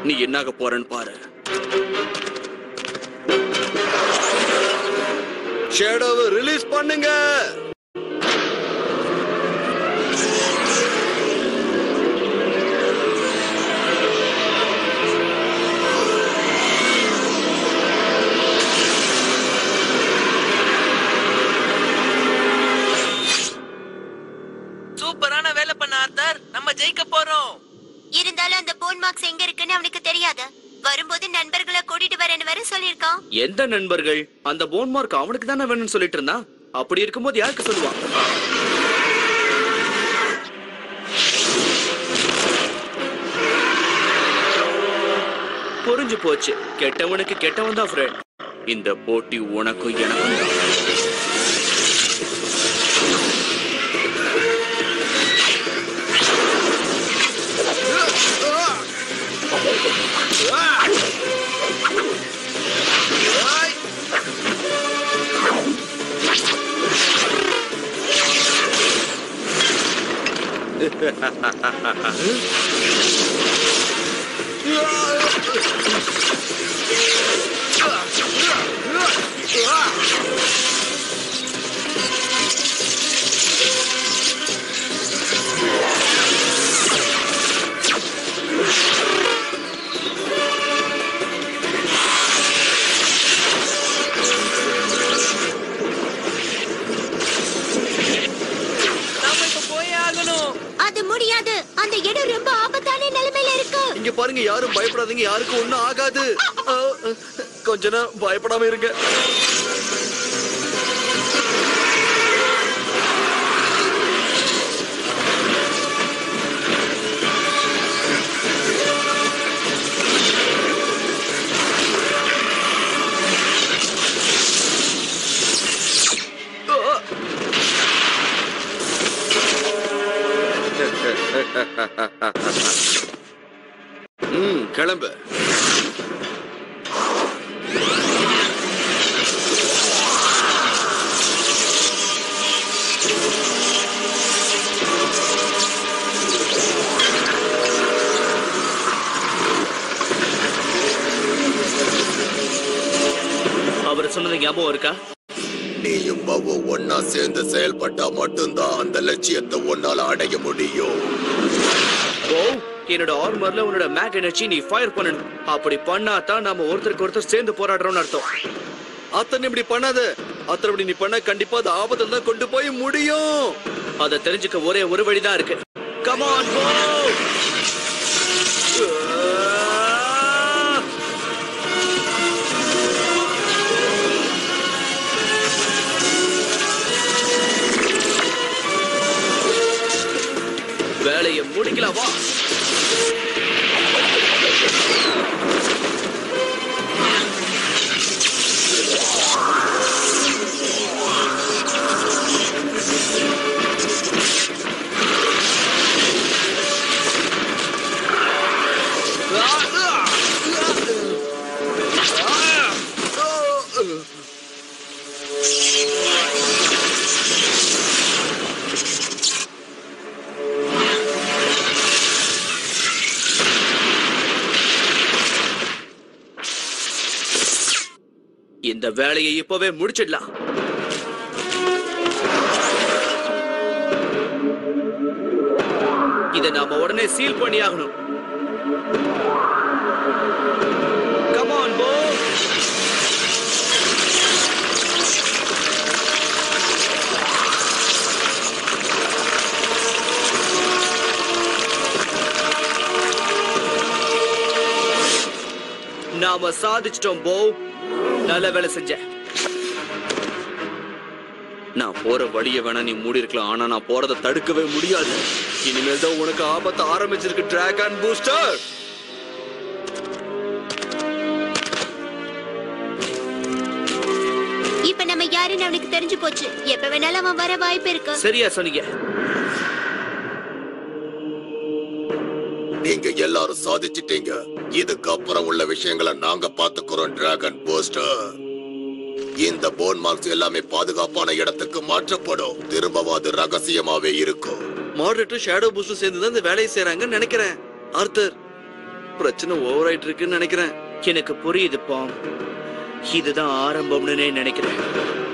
நீ என்னாக போறன்னு பாரு ஷேடோவை ரிலீஸ் பண்ணுங்க சூப்பரான வேலை பண்ண ஆர்த்தர் நம்ம ஜெயிக்க போறோம் இருந்தாலும் அந்த போன் மார்க்ஸ் எங்க இருக்குன்னு அவனுக்கு தெரியாது வரும்போது நண்பர்களை கூட்டிட்டு வரேன்னு வர சொல்லிருக்கான் எந்த நண்பர்கள் அந்த போன் மார்க் அவனுக்கு தானே வேணும்னு சொல்லிட்டு இருந்தான் அப்படி இருக்கும்போது யாருக்கு சொல்லுவான் புரிஞ்சு போச்சு கெட்டவனுக்கு கெட்டவன் தான் ஃப்ரெண்ட் இந்த போட்டி உனக்கும் எனக்கும் தான் நாம இப்ப போயே ஆகணும் அது முடியாது அந்த இடம் ரொம்ப ஆபத்தான நிலைமையில இருக்கு இங்க பாருங்க யாரும் பயப்படாதீங்க யாருக்கும் ஒண்ணும் ஆகாது ஆ, கொஞ்ச நேரம் பயப்படாம இருங்க ம் கிளம்பு அவர் சொன்னது ஞாபகம் இருக்கா நீயும் பவு ஒன்னா சேர்ந்து செயல்பட்டா மட்டும்தான் அந்த லட்சியத்தை உன்னால அடைய முடியும் ஓ என்னோட ஆர்மர்ல உன்னோட மேக் எனர்ஜி நீ ஃபயர் பண்ணணும் அப்படி பண்ணா தான் நாம ஒருத்தருக்கு ஒருத்தர் சேர்ந்து போராடுறோம்னு அர்த்தம் அத்தனை இப்படி பண்ணாத அத்தனை இப்படி நீ பண்ண கண்டிப்பா அது ஆபத்துல தான் கொண்டு போய் முடியும் அதை தெரிஞ்சுக்க ஒரே ஒரு வழிதான் இருக்கு கமான் போ வேலையை முடிக்கலாம் வா இந்த வேலையை இப்பவே முடிச்சிடலாம் இதை நாம உடனே சீல் பண்ணி ஆகணும் கமான் போ நாம சாதிச்சிட்டோம் போ நல்ல வேலை செஞ்ச நான் போற வழிய வேணா நீ மூடி இருக்கலாம் ஆனா நான் போறதை தடுக்கவே முடியாது இனிமேல் தான் உனக்கு ஆபத்து ஆரம்பிச்சிருக்கு டிராகன் பூஸ்டர் இப்ப நம்ம யாருன்னு அவனுக்கு தெரிஞ்சு போச்சு எப்ப வேணாலும் அவன் வர வாய்ப்பு இருக்கு சரியா சொன்னீங்க நீங்க எல்லாரும் சாதிச்சிட்டீங்க இதுக்கப்புறம் உள்ள விஷயங்களை நாங்க பாத்துக்கிறோம் டிராகன் போஸ்டர் இந்த போன் மார்க்ஸ் எல்லாமே பாதுகாப்பான இடத்துக்கு மாற்றப்படும் திரும்பவும் அது ரகசியமாவே இருக்கும் மாடரேட்டர் ஷேடோ பூஸ்டர் சேர்ந்து தான் இந்த வேலையை செய்றாங்கன்னு நினைக்கிறேன் ஆர்த்தர் பிரச்சனை ஓவர் ஆயிட்டு இருக்குன்னு நினைக்கிறேன் எனக்கு புரியுது பாம் இதுதான் ஆரம்பம்னு நினைக்கிறேன்